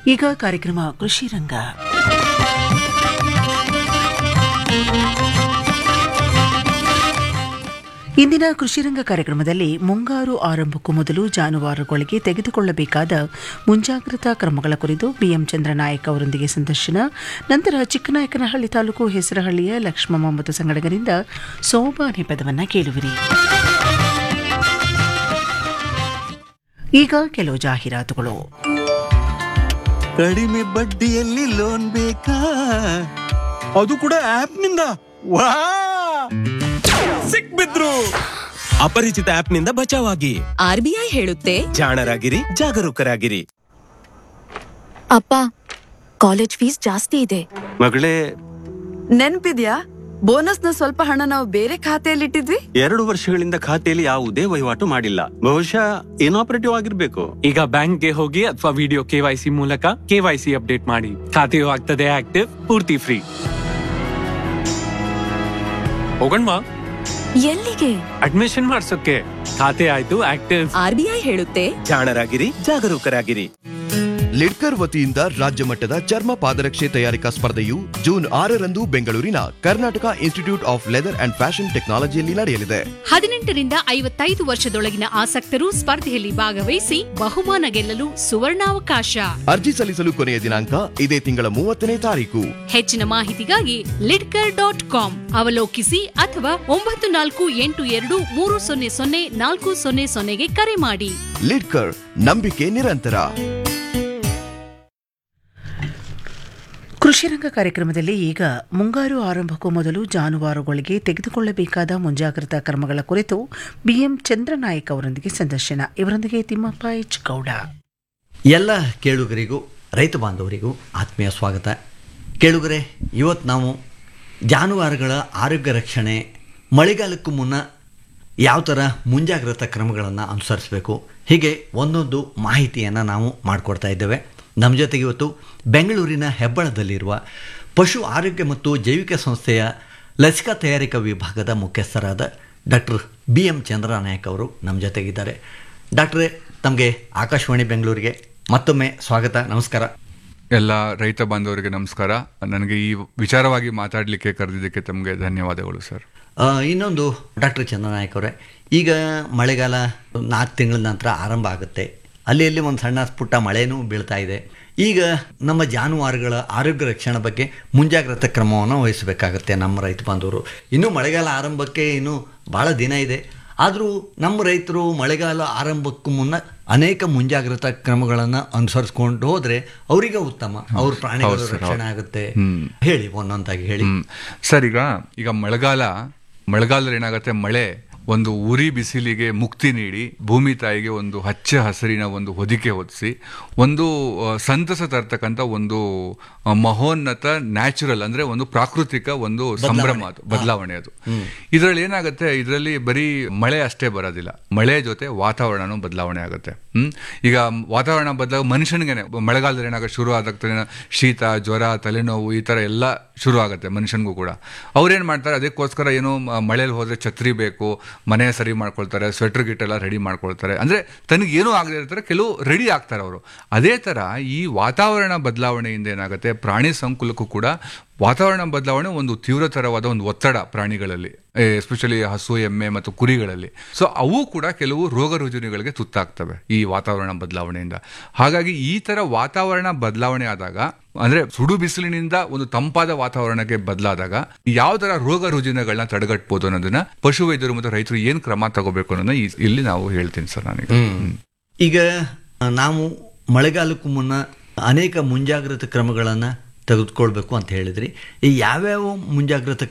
ಈಗ ಕಾರ್ಯಕ್ರಮ ಕೃಷಿ ರಂಗ ಇಂದಿನ ಕೃಷಿ ರಂಗ ಕಾರ್ಯಕ್ರಮದಲ್ಲಿ ಮುಂಗಾರು ಆರಂಭಕ್ಕೂ ಮೊದಲು ಜಾನುವಾರುಗಳಿಗೆ ತೆಗೆದುಕೊಳ್ಳಬೇಕಾದ ಮುಂಜಾಗ್ರತಾ ಕ್ರಮಗಳ ಕುರಿತು ಬಿಎಂ ಚಂದ್ರನಾಯಕ್ ಅವರೊಂದಿಗೆ ಸಂದರ್ಶನ ನಂತರ ಚಿಕ್ಕನಾಯಕನಹಳ್ಳಿ ತಾಲೂಕು ಹೆಸರಹಳ್ಳಿಯ ಲಕ್ಷ್ಮಮ್ಮ ಮತ್ತು ಸಂಗಡಗರಿಂದ ಸೋಬಾನೆ ಪದವನ್ನು ಕೇಳುವಿರಿ ಈಗ ಕೆಲವು ಜಾಹೀರಾತುಗಳು ಕಡಿಮೆ ಬಡ್ಡಿಯಲ್ಲಿ ಲೋನ್ ಬೇಕಾ ಅದು ಕೂಡ ಆಪ್ ನಿಂದ ವಾ ಸಿಕ್ಬಿದ್ರು ಅಪರಿಚಿತ ಆಪ್ ನಿಂದ ಬಚಾವಾಗಿ ಆರ್ಬಿಐ ಹೇಳುತ್ತೆ ಜಾಣರಾಗಿರಿ ಜಾಗರೂಕರಾಗಿರಿ ಅಪ್ಪ ಕಾಲೇಜ್ ಫೀಸ್ ಜಾಸ್ತಿ ಇದೆ ಮಗಳೇ ನೆನ್ಪಿದ್ಯಾ ಬೋನಸ್ನ ಸ್ವಲ್ಪ ಹಣ ನಾವು ಬೇರೆ ಖಾತೆಯಲ್ಲಿಟ್ಟಿದ್ವಿ ಎರಡು ವರ್ಷಗಳಿಂದ ಖಾತೆಯಲ್ಲಿ ಯಾವುದೇ ವಹಿವಾಟು ಮಾಡಿಲ್ಲ ಬಹುಶಃ ಇನಾಪರೇಟಿವ್ ಆಗಿರ್ಬೇಕು ಈಗ ಬ್ಯಾಂಕ್ಗೆ ಹೋಗಿ ಅಥವಾ ವಿಡಿಯೋ ಕೆವೈಸಿ ಮೂಲಕ ಕೆವೈಸಿ ಅಪ್ಡೇಟ್ ಮಾಡಿ ಖಾತೆಯು ಆಗ್ತದೆ ಆಕ್ಟಿವ್ ಪೂರ್ತಿ ಫ್ರೀ ಹೋಗಣ್ವಾ ಎಲ್ಲಿಗೆ ಅಡ್ಮಿಷನ್ ಮಾಡ್ಸೋಕೆ ಖಾತೆ ಆಯ್ತು ಆಕ್ಟಿವ್ ಆರ್ಬಿಐ ಹೇಳುತ್ತೆ ಜಾಣರಾಗಿರಿ ಜಾಗರೂಕರಾಗಿರಿ ಲಿಡ್ಕರ್ ವತಿಯಿಂದ ರಾಜ್ಯ ಮಟ್ಟದ ಚರ್ಮ ಪಾದರಕ್ಷೆ ತಯಾರಿಕಾ ಸ್ಪರ್ಧೆಯು ಜೂನ್ ಆರರಂದು ಬೆಂಗಳೂರಿನ Karnataka institute of leather and fashion ಟೆಕ್ನಾಲಜಿಯಲ್ಲಿ ನಡೆಯಲಿದೆ ಹದಿನೆಂಟರಿಂದ ಐವತ್ತೈದು ವರ್ಷದೊಳಗಿನ ಆಸಕ್ತರು ಸ್ಪರ್ಧೆಯಲ್ಲಿ ಭಾಗವಹಿಸಿ ಬಹುಮಾನ ಗೆಲ್ಲಲು ಸುವರ್ಣಾವಕಾಶ ಅರ್ಜಿ ಸಲ್ಲಿಸಲು ಕೊನೆಯ ದಿನಾಂಕ ಇದೇ ತಿಂಗಳ ಮೂವತ್ತನೇ ತಾರೀಕು ಹೆಚ್ಚಿನ ಮಾಹಿತಿಗಾಗಿ ಲಿಡ್ಕರ್ ಡಾಟ್ ಕಾಮ್ ಅವಲೋಕಿಸಿ ಅಥವಾ ಒಂಬತ್ತು ನಾಲ್ಕು ಎಂಟು ಎರಡು ಮೂರು ಸೊನ್ನೆ ಸೊನ್ನೆ ನಾಲ್ಕು ಸೊನ್ನೆ ಸೊನ್ನೆಗೆ ಕರೆ ಮಾಡಿ ಲಿಡ್ಕರ್ ನಂಬಿಕೆ ನಿರಂತರ ಕೃಷಿ ರಂಗ ಕಾರ್ಯಕ್ರಮದಲ್ಲಿ ಈಗ ಮುಂಗಾರು ಆರಂಭಕ್ಕೂ ಮೊದಲು ಜಾನುವಾರುಗಳಿಗೆ ತೆಗೆದುಕೊಳ್ಳಬೇಕಾದ ಮುಂಜಾಗ್ರತಾ ಕ್ರಮಗಳ ಕುರಿತು ಬಿಎಂ ಚಂದ್ರನಾಯಕ್ ಅವರೊಂದಿಗೆ ಸಂದರ್ಶನ ಇವರೊಂದಿಗೆ ತಿಮ್ಮಪ್ಪ ಎಚ್ ಗೌಡ ಎಲ್ಲ ಕೇಳುಗರಿಗೂ ರೈತ ಬಾಂಧವರಿಗೂ ಆತ್ಮೀಯ ಸ್ವಾಗತ ಕೇಳುಗರೆ ಇವತ್ತು ನಾವು ಜಾನುವಾರುಗಳ ಆರೋಗ್ಯ ರಕ್ಷಣೆ ಮಳೆಗಾಲಕ್ಕೂ ಮುನ್ನ ಯಾವ ಥರ ಮುಂಜಾಗ್ರತಾ ಕ್ರಮಗಳನ್ನು ಅನುಸರಿಸಬೇಕು ಹೀಗೆ ಒಂದೊಂದು ಮಾಹಿತಿಯನ್ನು ನಾವು ಮಾಡಿಕೊಡ್ತಾ ಇದ್ದೇವೆ ನಮ್ಮ ಜೊತೆಗೆ ಇವತ್ತು ಬೆಂಗಳೂರಿನ ಹೆಬ್ಬಳದಲ್ಲಿರುವ ಪಶು ಆರೋಗ್ಯ ಮತ್ತು ಜೈವಿಕ ಸಂಸ್ಥೆಯ ಲಸಿಕಾ ತಯಾರಿಕಾ ವಿಭಾಗದ ಮುಖ್ಯಸ್ಥರಾದ ಡಾಕ್ಟರ್ ಬಿ ಎಂ ಚಂದ್ರನಾಯಕ್ ಅವರು ನಮ್ಮ ಜೊತೆಗಿದ್ದಾರೆ ಡಾಕ್ಟ್ರೇ ತಮಗೆ ಆಕಾಶವಾಣಿ ಬೆಂಗಳೂರಿಗೆ ಮತ್ತೊಮ್ಮೆ ಸ್ವಾಗತ ನಮಸ್ಕಾರ ಎಲ್ಲ ರೈತ ಬಾಂಧವರಿಗೆ ನಮಸ್ಕಾರ ನನಗೆ ಈ ವಿಚಾರವಾಗಿ ಮಾತಾಡಲಿಕ್ಕೆ ಕರೆದಿದ್ದಕ್ಕೆ ತಮಗೆ ಧನ್ಯವಾದಗಳು ಸರ್ ಆ, ಇನ್ನೊಂದು ಡಾಕ್ಟರ್ ಚಂದ್ರನಾಯಕ್ ಅವರೇ ಈಗ ಮಳೆಗಾಲ ನಾಲ್ಕು ತಿಂಗಳ ನಂತರ ಆರಂಭ ಆಗುತ್ತೆ ಅಲ್ಲಿ ಅಲ್ಲಿ ಒಂದು ಸಣ್ಣ ಪುಟ್ಟ ಮಳೆನೂ ಬೀಳ್ತಾ ಇದೆ ಈಗ ನಮ್ಮ ಜಾನುವಾರುಗಳ ಆರೋಗ್ಯ ರಕ್ಷಣೆ ಬಗ್ಗೆ ಮುಂಜಾಗ್ರತಾ ಕ್ರಮವನ್ನು ವಹಿಸಬೇಕಾಗತ್ತೆ ನಮ್ಮ ರೈತ ಬಾಂಧವರು ಇನ್ನೂ ಮಳೆಗಾಲ ಆರಂಭಕ್ಕೆ ಇನ್ನೂ ಭಾಳ ದಿನ ಇದೆ ಆದರೂ ನಮ್ಮ ರೈತರು ಮಳೆಗಾಲ ಆರಂಭಕ್ಕೂ ಮುನ್ನ ಅನೇಕ ಮುಂಜಾಗ್ರತಾ ಕ್ರಮಗಳನ್ನು ಅನುಸರಿಸ್ಕೊಂಡು ಹೋದ್ರೆ ಅವರಿಗೆ ಉತ್ತಮ ಅವ್ರ ಪ್ರಾಣಿಗಳ ಹೌದು ಸರ್, ರಕ್ಷಣೆ ಹೌದು. ಆಗುತ್ತೆ ಹ್ಮ್. ಹೇಳಿ ಒಂದೊಂದಾಗಿ ಹೇಳಿ ಹ್ಮ್. ಸರ್ ಈಗ ಈಗ ಮಳೆಗಾಲ ಮಳೆಗಾಲದಲ್ಲಿ ಏನಾಗುತ್ತೆ ಮಳೆ ಒಂದು ಉರಿ ಬಿಸಿಲಿಗೆ ಮುಕ್ತಿ ನೀಡಿ ಭೂಮಿ ತಾಯಿಗೆ ಒಂದು ಹಚ್ಚ ಹಸಿರಿನ ಒಂದು ಹೊದಿಕೆ ಹೊದಿಸಿ ಒಂದು ಆ, ಸಂತಸ ತರ್ತಕ್ಕಂಥ ಒಂದು ಆ, ಮಹೋನ್ನತ ನ್ಯಾಚುರಲ್ ಅಂದ್ರೆ ಒಂದು ಪ್ರಾಕೃತಿಕ ಒಂದು ಸಂಭ್ರಮ ಅದು ಬದಲಾವಣೆ ಅದು ಇದರಲ್ಲಿ ಏನಾಗುತ್ತೆ ಇದರಲ್ಲಿ ಬರೀ ಮಳೆ ಅಷ್ಟೇ ಬರೋದಿಲ್ಲ ಮಳೆ ಜೊತೆ ವಾತಾವರಣನೂ ಬದಲಾವಣೆ ಆಗುತ್ತೆ ಹ್ಮ್ ಈಗ ವಾತಾವರಣ ಬದಲಾಗ ಮನುಷ್ಯನಿಗೆ ಮಳೆಗಾಲದಲ್ಲಿ ಏನಾಗುತ್ತೆ ಶುರು ಆದ ತಕ್ಷಣ ಶೀತ ಜ್ವರ ತಲೆನೋವು ಈ ಥರ ಎಲ್ಲ ಶುರು ಆಗುತ್ತೆ ಮನುಷ್ಯನಿಗೂ ಕೂಡ ಅವ್ರೇನು ಮಾಡ್ತಾರೆ ಅದಕ್ಕೋಸ್ಕರ ಏನೋ ಮ- ಮಳೆಯಲ್ಲಿ ಹೋದ್ರೆ ಛತ್ರಿ ಬೇಕು ಮನೆ ಸರಿ ಮಾಡ್ಕೊಳ್ತಾರೆ ಸ್ವೆಟರ್ ಗಿಟ್ ಎಲ್ಲ ರೆಡಿ ಮಾಡ್ಕೊಳ್ತಾರೆ ಅಂದ್ರೆ ತನಗೆ ಏನೂ ಆಗದೆ ಇರ್ತಾರೆ ಕೆಲವು ರೆಡಿ ಆಗ್ತಾರೆ ಅವರು ಅದೇ ಥರ ಈ ವಾತಾವರಣ ಬದಲಾವಣೆಯಿಂದ ಏನಾಗುತ್ತೆ ಪ್ರಾಣಿ ಸಂಕುಲಕ್ಕೂ ಕೂಡ ವಾತಾವರಣ ಬದಲಾವಣೆ ಒಂದು ತೀವ್ರತರವಾದ ಒಂದು ಒತ್ತಡ ಪ್ರಾಣಿಗಳಲ್ಲಿ ಎಸ್ಪೆಷಲಿ ಹಸು ಎಮ್ಮೆ ಮತ್ತು ಕುರಿಗಳಲ್ಲಿ ಸೊ ಅವು ಕೂಡ ಕೆಲವು ರೋಗ ರುಜಿನಗಳಿಗೆ ತುತ್ತಾಗ್ತವೆ ಈ ವಾತಾವರಣ ಬದಲಾವಣೆಯಿಂದ ಹಾಗಾಗಿ ಈ ತರ ವಾತಾವರಣ ಬದಲಾವಣೆ ಆದಾಗ ಅಂದ್ರೆ ಸುಡು ಬಿಸಿಲಿನಿಂದ ಒಂದು ತಂಪಾದ ವಾತಾವರಣಕ್ಕೆ ಬದಲಾದಾಗ ಯಾವ ತರ ರೋಗ ರುಜಿನಗಳನ್ನ ತಡೆಗಟ್ಬೋದು ಅನ್ನೋದನ್ನ ಪಶುವೈದ್ಯರು ಮತ್ತು ರೈತರು ಏನ್ ಕ್ರಮ ತಗೋಬೇಕು ಅನ್ನೋದನ್ನ ಈ- ಇಲ್ಲಿ ನಾವು ಹೇಳ್ತೀನಿ ಸರ್ ನನಗೆ ಈಗ ನಾವು ಮಳೆಗಾಲಕ್ಕೂ ಮುನ್ನ ಅನೇಕ ಮುಂಜಾಗ್ರತಾ ಕ್ರಮಗಳನ್ನು ತೆಗೆದುಕೊಳ್ಬೇಕು ಅಂತ ಹೇಳಿದ್ರಿ ಈ ಯಾವ್ಯಾವ ಮುಂಜಾಗ್ರತಾ